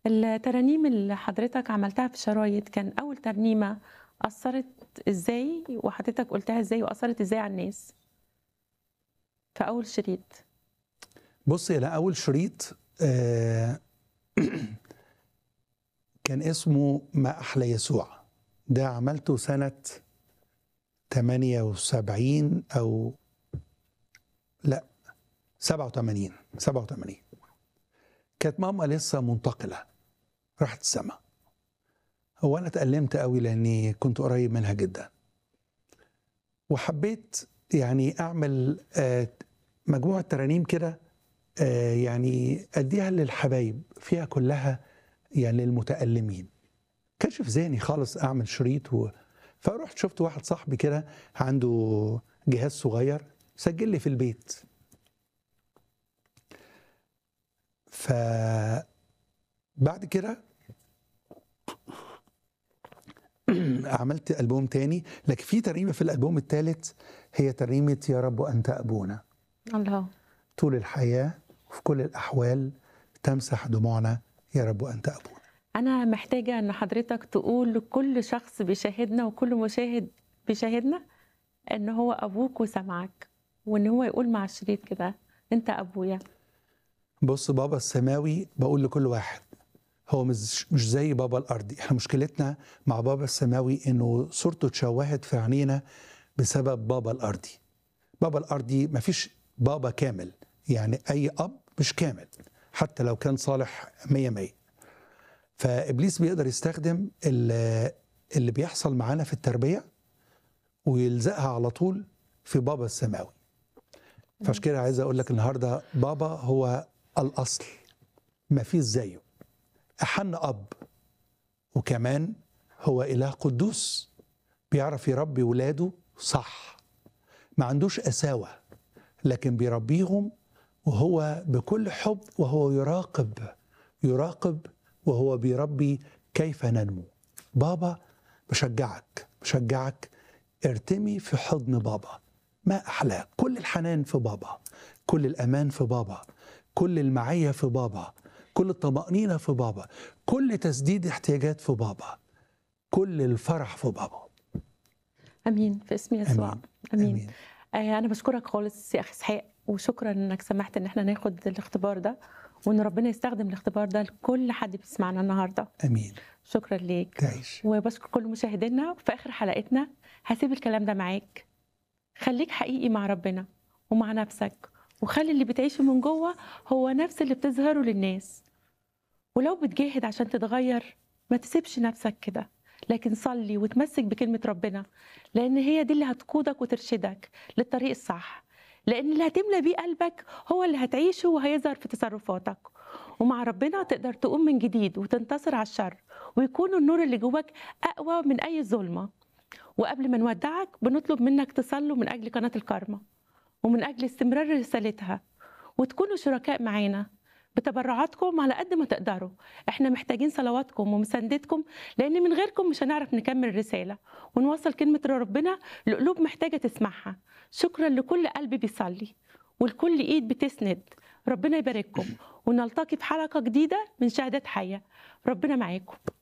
الترانيم اللي حضرتك عملتها في الشرايط كان أول ترنيمة أثّرت إزاي وحضرتك قُلتها إزاي وأثّرت إزاي على الناس؟ في أول شريط. بُصّي، أنا أول شريط آآ كان اسمه ما أحلى يسوع، ده عملته سنة 78 أو لأ 87 87 كانت ماما لسه منتقلة راحت السما. هو أنا اتألمت أوي لإني كنت قريب منها جدًا. وحبيت يعني أعمل آآ مجموعة ترانيم كده آآ يعني أدّيها للحبايب، فيها كلّها يعني للمتألمين. ما كانش في ذهني خالص أعمل شريط و فرُحت شُفت واحد صاحبي كده عنده جهاز صغير سجّل لي في البيت. ف بعد كده عملت ألبوم تاني، لكن في ترنيمة في الألبوم التالت هي ترنيمة يا رب أنت أبونا. الله. طول الحياة وفي كل الأحوال تمسح دموعنا يا رب أنت أبونا. أنا محتاجة إن حضرتك تقول لكل شخص بيشاهدنا وكل مشاهد بيشاهدنا إن هو أبوك وسامعك، وإن هو يقول مع الشريط كده أنت أبويا. بُص بابا السماوي باقول لكل واحد هو مش مش زي بابا الأرضي، إحنا مشكلتنا مع بابا السماوي إنه صورته اتشوهت في عينينا بسبب بابا الأرضي. بابا الأرضي ما فيش بابا كامل، يعني أي أب مش كامل حتى لو كان صالح مِيّة مِيّة. فإبليس بيقدر يستخدم ال اللي بيحصل معانا في التربية ويلزقها على طول في بابا السماوي. فعشان كده عايز أقول لك النهارده بابا هو الأصل، ما فيش زيه. أحَن أب، وكمان هو إله قدوس، بيعرف يربي ولاده صح. ما عندوش قساوة، لكن بيربيهم وهو بكل حب وهو يراقب، يراقب وهو بيربي كيف ننمو. بابا باشجعك، باشجعك ارتمي في حضن بابا، ما أحلاه، كل الحنان في بابا، كل الأمان في بابا، كل المَعيّة في بابا، كل الطمأنينة في بابا، كل تسديد احتياجات في بابا، كل الفرح في بابا. آمين في اسم يسوع. آمين، آمين. آمين. آآ أنا باشكرك خالص يا أخ إسحاق، وشكرًا إنك سمحت إن إحنا ناخد الاختبار ده، وإن ربنا يستخدم الاختبار ده لكل حد بيسمعنا النهارده. آمين. شكرًا ليك. تعيش. وباشكر كل مشاهدينا، وفي آخر حلقتنا هاسيب الكلام ده معاك. خليك حقيقي مع ربنا ومع نفسك، وخلي اللي بتعيشه من جوّه هو نفس اللي بتظهره للناس. ولو بتجاهد عشان تتغيّر ما تسيبش نفسك كده، لكن صلّي واتمسك بكلمة ربنا، لإن هي دي اللي هتقودك وترشدك للطريق الصح، لإن اللي هتملى بيه قلبك هو اللي هتعيشه وهيظهر في تصرفاتك. ومع ربنا تقدر تقوم من جديد وتنتصر على الشر، ويكون النور اللي جواك أقوى من أي ظلمة. وقبل ما نودّعك بنطلب منك تصلوا من أجل قناة الكارما، ومن أجل استمرار رسالتها، وتكونوا شركاء معانا بتبرعاتكم على قد ما تقدروا. إحنا محتاجين صلواتكم ومساندتكم، لإن من غيركم مش هنعرف نكمل الرسالة، ونوصّل كلمة ربنا لقلوب محتاجة تسمعها. شكرًا لكل قلب بيصلي، ولكل إيد بتسند. ربنا يبارككم، ونلتقي في حلقة جديدة من شهادات حية. ربنا معاكم.